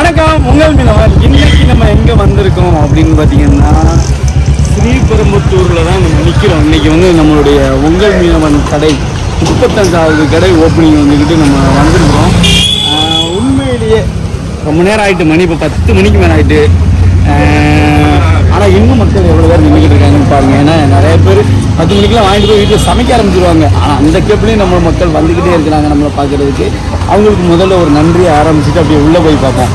வணக்கம் உங்கள் மீனவன் இன்னைக்கு நம்ம எங்க வந்திருக்கோம் அப்படின்னு பார்த்தீங்கன்னா ஸ்ரீபெரும்புத்தூர்ல தான் நம்ம நிற்கிறோம் இன்னைக்கு வந்து நம்மளுடைய உங்கள் மீனவன் கடை முப்பத்தஞ்சாவது கடை ஓப்பனிங் வந்துக்கிட்டு நம்ம வந்திருக்கோம் ஆஹ் உண்மையிலேயே ரொம்ப நேரம் ஆயிட்டு மணி இப்போ பத்து மணிக்கு மேலே ஆயிட்டு ஆனால் இன்னும் மக்கள் எவ்வளோ பேர் நின்றுக்கிட்டு இருக்காங்கன்னு பாருங்க ஏன்னா நிறைய பேர் பத்து மணிக்கெல்லாம் வாங்கிட்டு போய் வீட்டில் சமைக்க ஆரம்பிச்சிருவாங்க ஆனால் அந்த கேப்லேயும் நம்ம மக்கள் வந்துக்கிட்டே இருக்கிறாங்க நம்மளை பார்க்கறதுக்கு அவங்களுக்கு முதல்ல ஒரு நன்றியை ஆரம்பிச்சுட்டு அப்படியே உள்ளே போய் பார்ப்போம்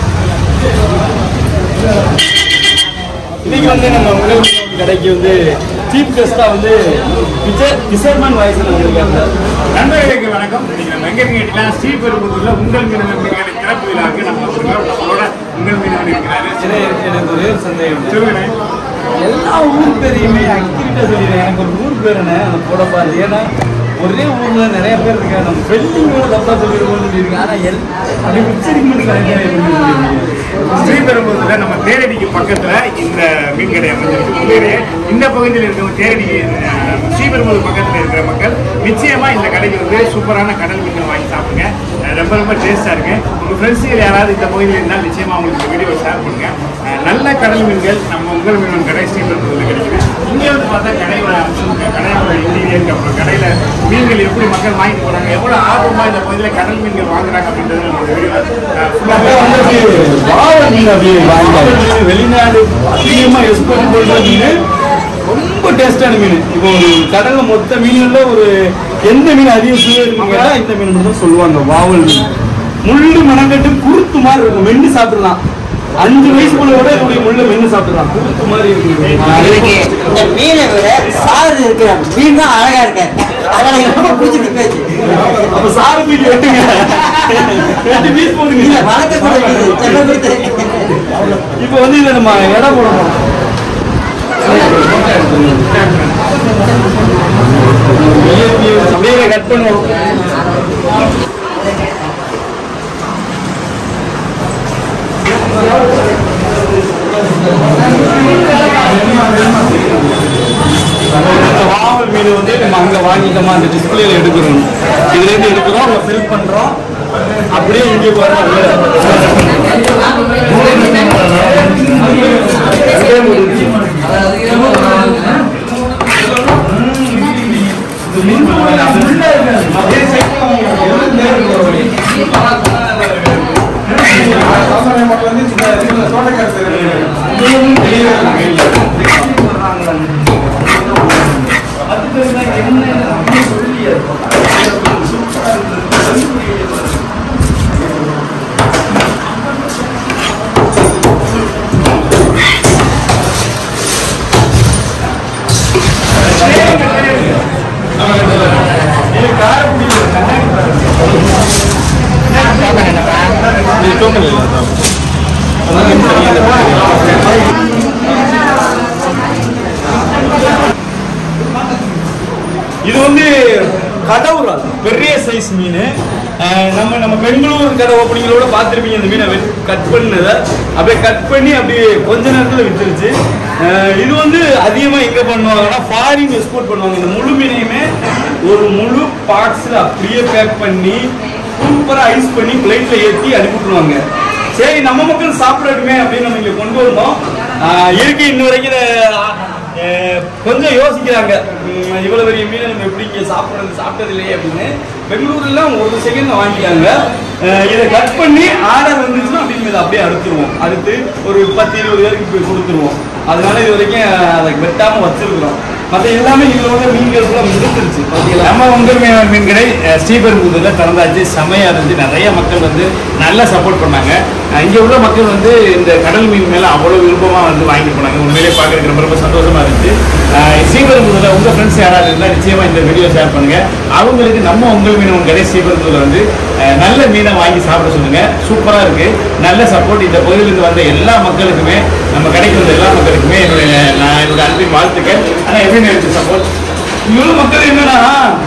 இன்னைக்கு வந்து நம்ம உணவு கடைக்கு வந்து சீஃப் கெஸ்ட்டாக வந்து பிச்சர் பிசர்மன் வயசில் வந்திருக்காங்க நண்பர்களுக்கு வணக்கம் இன்னைக்கு நம்ம எங்க இருக்கீங்க கேட்டீங்கன்னா ஸ்ரீபெரும்புத்தூர்ல உங்கள் மீனவன் மீன்களை திறப்பு விழாவுக்கு நம்ம வந்திருக்கோம் நம்மளோட உங்கள் மீனவன் இருக்கிறாரு எனக்கு எனக்கு ஒரே ஒரு சந்தேகம் சொல்லுங்க எல்லா ஊர் பேரையுமே அக்கிரிட்ட சொல்லிடுறேன் எனக்கு ஒரு ஊர் பேர் என்ன அந்த போடப்பாது ஏன்னா ஒரே ஊர்ல நிறைய பேர் இருக்காங்க நம்ம ஸ்பெல்லிங்கோட தப்பா சொல்லிடுவோம்னு சொல்லியிருக்கேன் ஆனா எல் அப்படி உச்சரிக்கும் மட்டும் நிறைய பேர் சொல்லியிருக்கீங்க. ஸ்ரீபெரும்புத்தூர்ல நம்ம தேரடிக்கு பக்கத்துல இந்த மீன் கடை அமைஞ்சிருக்கு உண்மையிலேயே இந்த பகுதியில் இருக்கிற தேரடி அஹ், ஸ்ரீபெரும்புதூர் பக்கத்துல இருக்கிற மக்கள் நிச்சயமா இந்த கடைக்கு வந்து சூப்பரான கடல் மீன்கள் வாங்கி சாப்பிடுங்க அஹ், ரொம்ப ரொம்ப டேஸ்டா இருக்கு உங்க ஃப்ரெண்ட்ஸுகள் யாராவது இந்த பகுதியில் இருந்தால் நிச்சயமா அவங்களுக்கு இந்த வீடியோ ஷேர் பண்ணுங்க அஹ், நல்ல கடல் மீன்கள் நம்ம உங்கள் மீனவன் கடை ஸ்ரீபெரும்புதூர்ல கிடைக்குது இங்க வந்து பார்த்தா கடையோட அம்சம் கடையோட இன்டீரியர் அப்புறம் கடையில மீன்கள் எப்படி மக்கள் வாங்கிட்டு போறாங்க எவ்வளவு ஆர்வமா இந்த பகுதியில் கடல் மீன்கள் வாங்குறாங்க அப்படின்றது நம்ம வீடியோ அப்ப வந்து அப்படியே வாவல் மீன் அப்படியே வாங்கிட்டாங்க. வெளிநாடு அதிகமா எக்ஸ்போர்ட் பண்ற மீன் ரொம்ப டேஸ்டான மீன் இப்போ ஒரு கடல்ல மொத்த மீன்கள்ல ஒரு எந்த மீன் அதிக சுவை இருக்குன்னு கேட்டா இந்த மீன் மட்டும் தான் சொல்லுவாங்க வாவல் மீன் முள்ளு மணக்கட்டு குருத்து மாதிரி இருக்கும் மென்னு சாப்பிடலாம் அஞ்சு வயசுக்குள்ள விட இதோடைய முள்ளு மென்னு சாப்பிடலாம் குருத்து மாதிரி எனக்கு இருக்கும் இந்த மீனை விட சாறு இருக்கிற மீன் தான் அழகா இருக்காரு அதனால எனக்கு ரொம்ப பிடிச்சிருக்கு பேச்சு அப்ப சாறு மீன் வெட்டுங்க வெட்டி பீஸ் இல்ல போடுங்க வளர்க்கக்கூடிய மீன் செல்ல மீன் இப்போ வந்து இதை நம்ம எடை போடணும் அப்படியே கட் பண்ணுவோம் இந்த வாவல் மீன் வந்து நம்ம அங்க வாங்கிட்டோமா அந்த டிஸ்பிளேல எடுக்கிறோம் இதுல இருந்து எடுக்கிறோம் அங்க ஃபில் பண்றோம் அப்படியே இங்கே வரோம் இது வந்து கடவுரால் பெரிய சைஸ் மீன் அஹ் நம்ம நம்ம பெங்களூர் கடை ஓப்பனிங்களோட பார்த்துருப்பீங்க இந்த மீனை கட் பண்ணதை அப்படியே கட் பண்ணி அப்படியே கொஞ்ச நேரத்தில் வித்துருச்சு அஹ் இது வந்து அதிகமாக எங்கே பண்ணுவாங்கன்னா ஃபாரின் எக்ஸ்போர்ட் பண்ணுவாங்க இந்த முழு மீனையுமே ஒரு முழு பாக்ஸில் அப்படியே பேக் பண்ணி சூப்பராக ஐஸ் பண்ணி பிளைட்டில் ஏற்றி அனுப்பிவிட்டுருவாங்க சரி நம்ம மக்கள் சாப்பிடட்டுமே அப்படின்னு நம்ம இங்கே கொண்டு வந்தோம் ஆஹ் இருக்கு இன்ன வரைக்கும் இதை, ஆஹ் கொஞ்சம் யோசிக்கிறாங்க உம் இவ்வளவு பெரிய மீனை நம்ம எப்படி இங்கே சாப்பிட்றது சாப்பிட்டது இல்லையே அப்படின்னு பெங்களூர்ல ஒரு செகண்ட் வாங்கிட்டாங்க ஆஹ் இதை கட் பண்ணி ஆர்டர் வந்துச்சுன்னா அப்படின்னு இதை அப்படியே அறுத்துருவோம் அடுத்து ஒரு பத்து இருபது பேருக்கு போய் கொடுத்துருவோம் அதனால இது வரைக்கும் அதை வெட்டாம வச்சிருக்கிறோம் மற்ற எல்லாமே இதில் உள்ள மீன்கள் ஃபுல்லாக முடிச்சிருச்சு பார்த்தீங்களா நம்ம உங்கள் மீனவன் மீன் கடை அஹ், ஸ்ரீபெரும்புதூர்ல திறந்தாச்சு செமையா இருந்துச்சு நிறைய மக்கள் வந்து நல்லா சப்போர்ட் பண்ணாங்க அஹ், இங்க உள்ள மக்கள் வந்து இந்த கடல் மீன் மேல அவ்வளவு விருப்பமா வந்து வாங்கி போனாங்க உண்மையிலே பார்க்கறதுக்கு ரொம்ப ரொம்ப சந்தோஷமா இருந்துச்சு அஹ், ஸ்ரீபெரும்புதூர்ல உங்க ஃப்ரெண்ட்ஸ் யாராவது இருந்தால் நிச்சயமா இந்த வீடியோ ஷேர் பண்ணுங்க அவங்களுக்கு நம்ம உங்கள் மீனவன் கடை ஸ்ரீபெரும்புதூர்ல வந்து அஹ், நல்ல மீனை வாங்கி சாப்பிட சொல்லுங்க சூப்பரா இருக்கு நல்ல சப்போர்ட் இந்த பகுதியிலிருந்து வந்த எல்லா மக்களுக்குமே நம்ம கடைக்கு வந்த எல்லா மக்களுக்குமே என்னுடைய நான் என்னோட அன்பின் வாழ்த்துக்கள் ஆனால் எப்படி நினைச்சு சப்போர்ட் இவ்வளவு மக்கள் என்னன்னா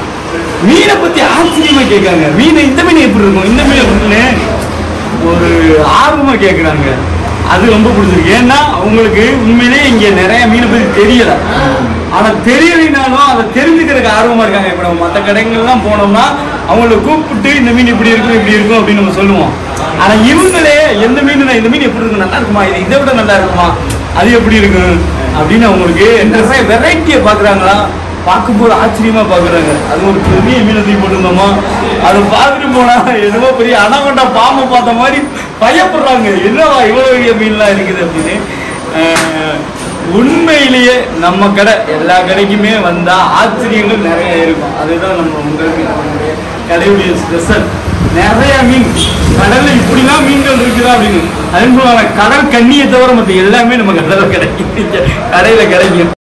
மீனை பத்தி ஆச்சரியமா கேட்காங்க மீன் இந்த மீன் எப்படி இருக்கும் இந்த மீன் எப்படின்னு ஒரு ஆர்வமா கேக்குறாங்க அது ரொம்ப பிடிச்சிருக்கு ஏன்னா அவங்களுக்கு உண்மையிலேயே இங்க நிறைய மீனை பத்தி தெரியல ஆனா தெரியலைனாலும் அதை தெரிஞ்சுக்கிறதுக்கு ஆர்வமா இருக்காங்க இப்ப நம்ம மற்ற கடைகள்லாம் போனோம்னா அவங்கள கூப்பிட்டு இந்த மீன் இப்படி இருக்கும் இப்படி இருக்கும் அப்படின்னு நம்ம சொல்லுவோம் ஆனா இவங்களே எந்த மீன் இந்த மீன் எப்படி இருக்கும் நல்லா இருக்குமா இது இதை விட நல்லா இருக்குமா அது எப்படி இருக்கும் அப்படின்னு அவங்களுக்கு நிறைய வெரைட்டியை பாக்குறாங்களா பார்க்கும்போது ஆச்சரியமா பாக்குறாங்க அது ஒரு பெரிய மீனை தூக்கி போட்டிருந்தோமா அதை பார்த்துட்டு போனா என்னமோ பெரிய அனகொண்டா பாம்பை பார்த்த மாதிரி பயப்படுறாங்க என்னவா இவ்வளவு பெரிய மீன்லாம் இருக்குது அப்படின்னு அஹ், உண்மையிலேயே நம்ம கடை எல்லா கடைக்குமே வந்தா ஆச்சரியங்கள் நிறைய இருக்கும் அதுதான் நம்ம உங்களுக்கு நம்மளுடைய கடையுடைய ஸ்பெஷல் நிறைய மீன் கடல்ல இப்படிலாம் மீன்கள் இருக்குதா அப்படின்னு அதே போல கடல் கண்ணியை தவிர மற்ற எல்லாமே நம்ம கடல்ல கிடைக்கும் கடையில கிடைக்கும்